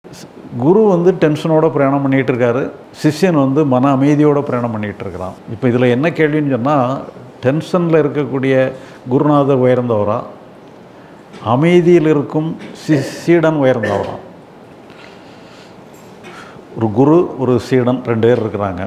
குரு வந்து டென்ஷனோட பிரயாணம் பண்ணிகிட்டு இருக்காரு சிஷ்யன் வந்து மன அமைதியோட பிரயாணம் பண்ணிகிட்டு இருக்கிறான் இப்போ இதில் என்ன கேள்வின்னு சொன்னால் டென்ஷனில் இருக்கக்கூடிய குருநாதர் உயர்ந்தவரா அமைதியில் இருக்கும் சி சீடன் உயர்ந்தவரா ஒரு குரு ஒரு சீடன் ரெண்டு பேர் இருக்கிறாங்க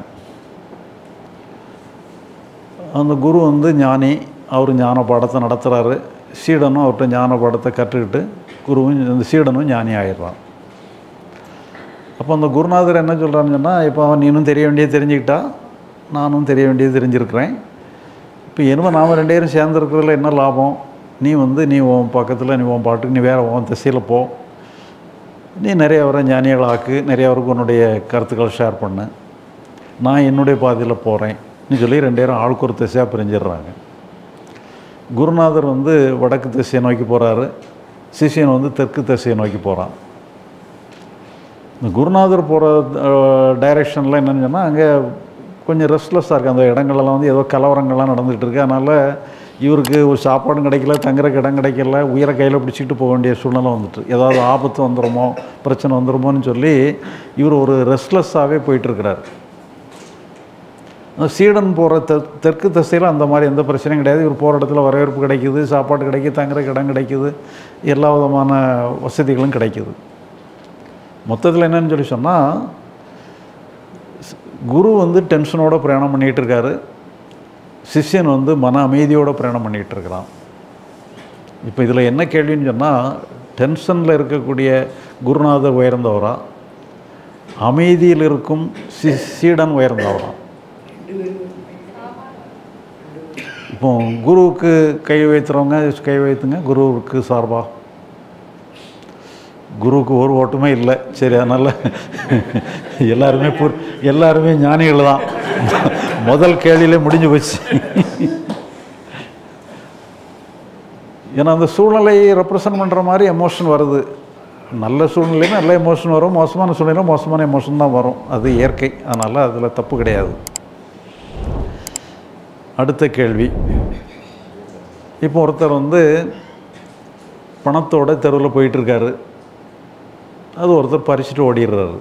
அந்த குரு வந்து ஞானி அவர் ஞான பாடத்தை நடத்துகிறாரு சீடனும் அவர்கிட்ட ஞான பாடத்தை கற்றுக்கிட்டு குருவும் இந்த சீடனும் ஞானி ஆயிடுறான் அப்போ அந்த குருநாதர் என்ன சொல்கிறான்னு சொன்னால் இப்போ அவன் நீனும் தெரிய வேண்டியது தெரிஞ்சுக்கிட்டா நானும் தெரிய வேண்டியது தெரிஞ்சிருக்கிறேன் இப்போ என்னமோ நாம் ரெண்டு பேரும் சேர்ந்துருக்கிறதுல என்ன லாபம் நீ வந்து நீ உன் பக்கத்தில் நீ உன் பாட்டுக்கு நீ வேறு உன் திசையில் போ நீ நிறைய வர ஞானிகளாக்கு நிறைய அவருக்கு உன்னுடைய கருத்துக்கள் ஷேர் பண்ணு நான் என்னுடைய பாதையில் போகிறேன் சொல்லி ரெண்டு பேரும் ஆளுக்கு ஒரு திசையாக பிரிஞ்சிடுறாங்க குருநாதர் வந்து வடக்கு திசையை நோக்கி போகிறாரு சிஷியன் வந்து தெற்கு திசையை நோக்கி போகிறான் இந்த குருநாதர் போகிற டைரெக்ஷனில் என்னன்னு சொன்னால் அங்கே கொஞ்சம் ரெஸ்ட்லெஸ்ஸாக இருக்குது அந்த இடங்கள்லாம் வந்து ஏதோ கலவரங்கள்லாம் நடந்துகிட்டு இருக்கு அதனால் இவருக்கு ஒரு சாப்பாடும் கிடைக்கல தங்குறக்கு இடம் கிடைக்கல உயிரை கையில் பிடிச்சிக்கிட்டு போக வேண்டிய சூழ்நிலை வந்துட்டு ஏதாவது ஆபத்து வந்துடுமோ பிரச்சனை வந்துடுமோன்னு சொல்லி இவர் ஒரு ரெஸ்ட்லெஸ்ஸாகவே போயிட்டுருக்கிறார் சீடன் போகிற தெ தெற்கு திசையில் அந்த மாதிரி எந்த பிரச்சனையும் கிடையாது இவர் போகிற இடத்துல வரவேற்பு கிடைக்குது சாப்பாடு கிடைக்குது தங்குறக்கு இடம் கிடைக்குது எல்லா விதமான வசதிகளும் கிடைக்குது மொத்தத்தில் என்னன்னு சொல்லி சொன்னால் குரு வந்து டென்ஷனோட பிரயாணம் பண்ணிகிட்டு இருக்காரு சிஷ்யன் வந்து மன அமைதியோட பிரயாணம் பண்ணிகிட்டு இருக்கிறான் இப்போ இதில் என்ன கேள்வின்னு சொன்னால் டென்ஷனில் இருக்கக்கூடிய குருநாதர் உயர்ந்தவரா அமைதியில் இருக்கும் சி சீடன் உயர்ந்தவரா இப்போ குருவுக்கு கை வைத்துறவங்க கை வைத்துங்க குருவுக்கு சார்பா குருவுக்கு ஒரு ஓட்டுமே இல்லை சரி அதனால் எல்லாருமே பு எல்லாருமே ஞானிகள் தான் முதல் கேள்வியிலே முடிஞ்சு போச்சு ஏன்னா அந்த சூழ்நிலையை ரெப்ரசன்ட் பண்ணுற மாதிரி எமோஷன் வருது நல்ல சூழ்நிலையும் நல்ல எமோஷன் வரும் மோசமான சூழ்நிலையும் மோசமான எமோஷன் தான் வரும் அது இயற்கை அதனால் அதில் தப்பு கிடையாது அடுத்த கேள்வி இப்போ ஒருத்தர் வந்து பணத்தோட தெருவில் போயிட்டுருக்காரு அது ஒருத்தர் பறிச்சுட்டு ஓடிடுறாரு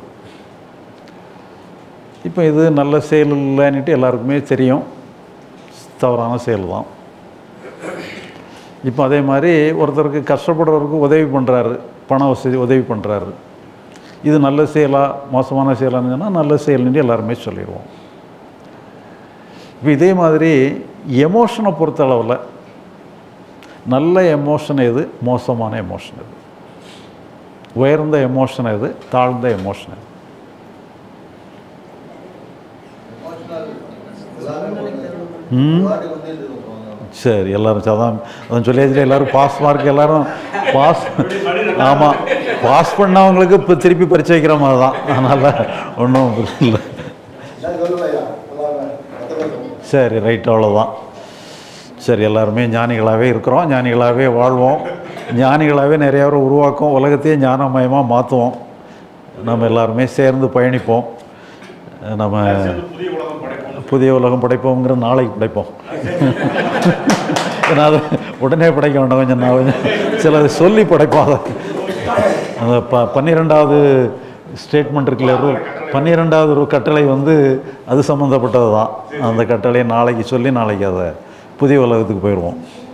இப்போ இது நல்ல செயல் இல்லைன்னுட்டு எல்லாருக்குமே தெரியும் தவறான செயல் தான் இப்போ அதே மாதிரி ஒருத்தருக்கு கஷ்டப்படுறவருக்கு உதவி பண்ணுறாரு பண வசதி உதவி பண்ணுறாரு இது நல்ல செயலா மோசமான செயலான்னு சொன்னால் நல்ல செயல்னு எல்லாருமே சொல்லிடுவோம் இப்போ இதே மாதிரி எமோஷனை பொறுத்த அளவில் நல்ல எமோஷன் எது மோசமான எமோஷன் எது உயர்ந்த எமோஷன் எது தாழ்ந்த எமோஷன் எது ம் சரி எல்லாரும் அதான் அதான் சொல்லியாச்சு எல்லாரும் பாஸ் மார்க் எல்லாரும் பாஸ் ஆமாம் பாஸ் பண்ணவங்களுக்கு இப்போ திருப்பி பரிச்சை வைக்கிற மாதிரி தான் அதனால் ஒன்றும் இல்லை சரி ரைட் அவ்வளோதான் சரி எல்லாருமே ஞானிகளாகவே இருக்கிறோம் ஞானிகளாகவே வாழ்வோம் ஞானிகளாகவே நிறைய பேர் உருவாக்கும் உலகத்தையே ஞானமயமாக மாற்றுவோம் நம்ம எல்லாருமே சேர்ந்து பயணிப்போம் நம்ம புதிய உலகம் படைப்போங்கிற நாளைக்கு படைப்போம் ஏன்னா அது உடனே படைக்க வேண்டாம் கொஞ்சம் நான் கொஞ்சம் சிலது சொல்லி படைப்பாங்க அந்த ப பன்னிரெண்டாவது ஸ்டேட்மெண்ட் இருக்குல்ல ரூல் பன்னிரெண்டாவது ரூ கட்டளை வந்து அது சம்மந்தப்பட்டது தான் அந்த கட்டளையை நாளைக்கு சொல்லி நாளைக்கு அதை புதிய உலகத்துக்கு போயிடுவோம்